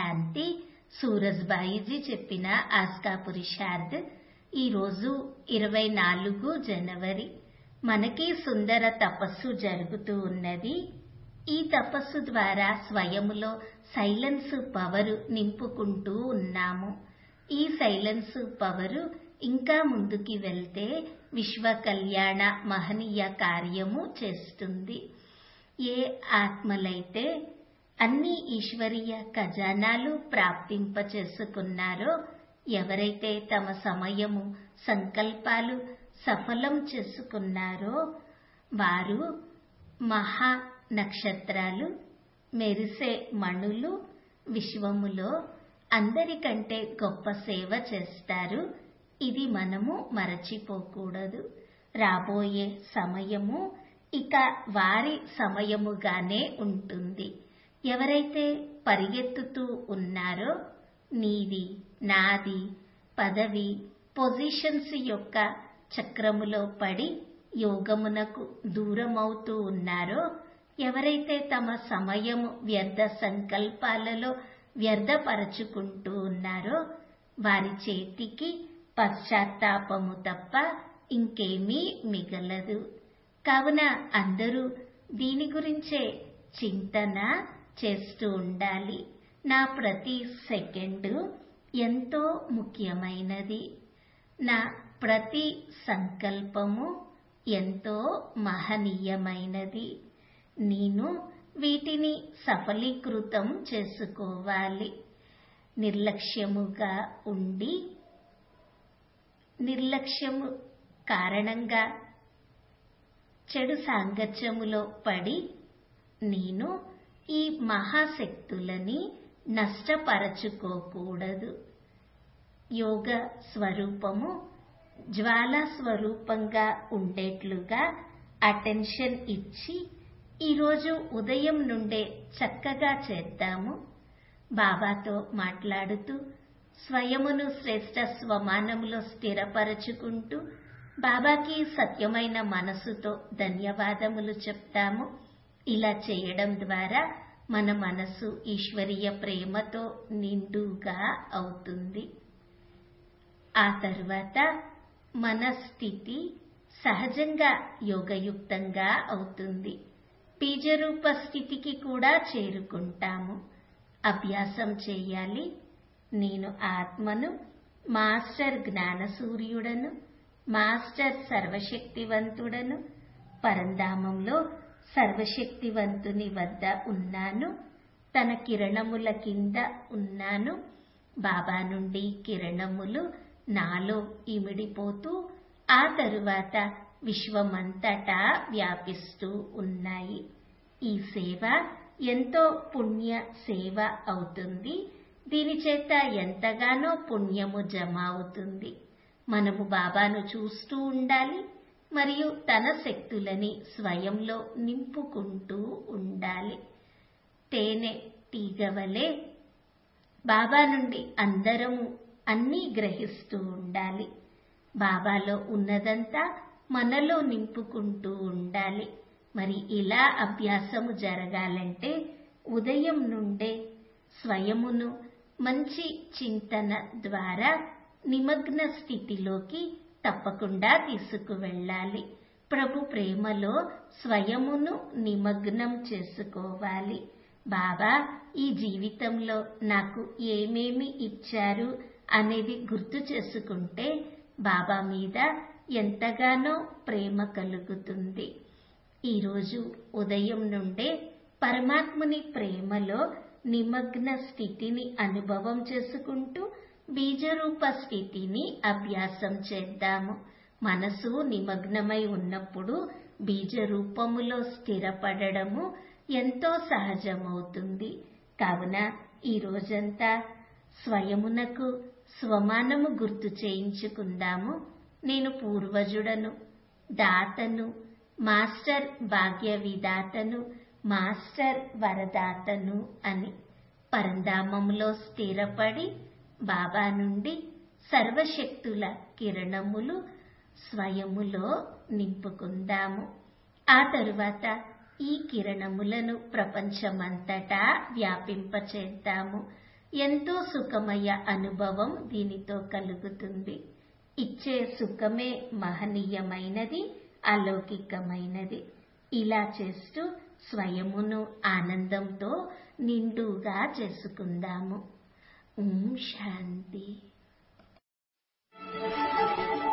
శాంతి సూరజ్బాయిజీ చెప్పిన ఆస్కా పురుషార్థ్ ఈరోజు ఇరవై నాలుగు జనవరి మనకి సుందర తపస్సు జరుగుతూ ఉన్నది ఈ తపస్సు ద్వారా స్వయములో సైలెన్స్ పవరు నింపుకుంటూ ఉన్నాము ఈ సైలెన్స్ పవరు ఇంకా ముందుకి వెళ్తే విశ్వ కళ్యాణ మహనీయ కార్యము చేస్తుంది ఏ ఆత్మలైతే అన్ని ఈశ్వరీయ ఖజానాలు ప్రాప్తింప చేసుకున్నారో ఎవరైతే తమ సమయము సంకల్పాలు సఫలం చేసుకున్నారో వారు మహా నక్షత్రాలు మెరిసే మణులు విశ్వములో అందరికంటే గొప్ప సేవ చేస్తారు ఇది మనము మరచిపోకూడదు రాబోయే సమయము ఇక వారి సమయముగానే ఉంటుంది ఎవరైతే పరిగెత్తుతూ ఉన్నారో నీది నాది పదవి పొజిషన్స్ యొక్క చక్రములో పడి యోగమునకు దూరమవుతూ ఉన్నారో ఎవరైతే తమ సమయము వ్యర్థ సంకల్పాలలో వ్యర్థపరచుకుంటూ ఉన్నారో వారి చేతికి పశ్చాత్తాపము తప్ప ఇంకేమీ మిగలదు కావున అందరూ దీని గురించే చింతన చేస్తూ ఉండాలి నా ప్రతి సెకండు ఎంతో ముఖ్యమైనది నా ప్రతి సంకల్పము ఎంతో మహనీయమైనది నేను వీటిని సఫలీకృతం చేసుకోవాలి నిర్లక్ష్యముగా ఉండి నిర్లక్ష్యము కారణంగా చెడు సాంగత్యములో పడి నేను ఈ మహాశక్తులని నష్టపరచుకోకూడదు యోగ స్వరూపము జ్వాల స్వరూపంగా ఉండేట్లుగా అటెన్షన్ ఇచ్చి ఈరోజు ఉదయం నుండే చక్కగా చేద్దాము బాబాతో మాట్లాడుతూ స్వయమును శ్రేష్ట స్వమానములో స్థిరపరచుకుంటూ బాబాకి సత్యమైన మనసుతో ధన్యవాదములు చెప్తాము ఇలా చేయడం ద్వారా మన మనసు ఈశ్వరీయ ప్రేమతో నిండుగా అవుతుంది ఆ తరువాత మన స్థితి సహజంగా యోగయుక్తంగా అవుతుంది బీజరూప స్థితికి కూడా చేరుకుంటాము అభ్యాసం చేయాలి నేను ఆత్మను మాస్టర్ జ్ఞానసూర్యుడను మాస్టర్ సర్వశక్తివంతుడను పరంధామంలో సర్వశక్తివంతుని వద్ద ఉన్నాను తన కిరణముల కింద ఉన్నాను బాబా నుండి కిరణములు నాలో ఇమిడిపోతూ ఆ తరువాత విశ్వమంతటా వ్యాపిస్తూ ఉన్నాయి ఈ సేవ ఎంతో పుణ్య సేవ అవుతుంది దీని చేత ఎంతగానో పుణ్యము జమ అవుతుంది మనము బాబాను చూస్తూ ఉండాలి మరియు తన శక్తులని స్వయంలో నింపుకుంటూ ఉండాలి తేనె తీగవలే బాబా నుండి అందరము అన్నీ గ్రహిస్తూ ఉండాలి బాబాలో ఉన్నదంతా మనలో నింపుకుంటూ ఉండాలి మరి ఇలా అభ్యాసము జరగాలంటే ఉదయం నుండే స్వయమును మంచి చింతన ద్వారా నిమగ్న స్థితిలోకి తప్పకుండా తీసుకువెళ్ళాలి ప్రభు ప్రేమలో స్వయమును నిమగ్నం చేసుకోవాలి బాబా ఈ జీవితంలో నాకు ఏమేమి ఇచ్చారు అనేది గుర్తు చేసుకుంటే బాబా మీద ఎంతగానో ప్రేమ కలుగుతుంది ఈరోజు ఉదయం నుండే పరమాత్ముని ప్రేమలో నిమగ్న స్థితిని అనుభవం చేసుకుంటూ బీజరూప స్థితిని అభ్యాసం చేద్దాము మనసు నిమగ్నమై ఉన్నప్పుడు బీజరూపములో స్థిరపడము ఎంతో సహజమవుతుంది కావున ఈ రోజంతా స్వయమునకు స్వమానము గుర్తు చేయించుకుందాము నేను పూర్వజుడను దాతను మాస్టర్ భాగ్య విదాతను మాస్టర్ వరదాతను అని పరంధామములో స్థిరపడి బాబా నుండి సర్వశక్తుల కిరణములు స్వయములో నింపుకుందాము ఆ తరువాత ఈ కిరణములను ప్రపంచమంతటా వ్యాపింపచేద్దాము ఎంతో సుఖమయ అనుభవం దీనితో కలుగుతుంది ఇచ్చే సుఖమే మహనీయమైనది అలౌకికమైనది ఇలా చేస్తూ స్వయమును ఆనందంతో నిండుగా చేసుకుందాము ఓం శాంతి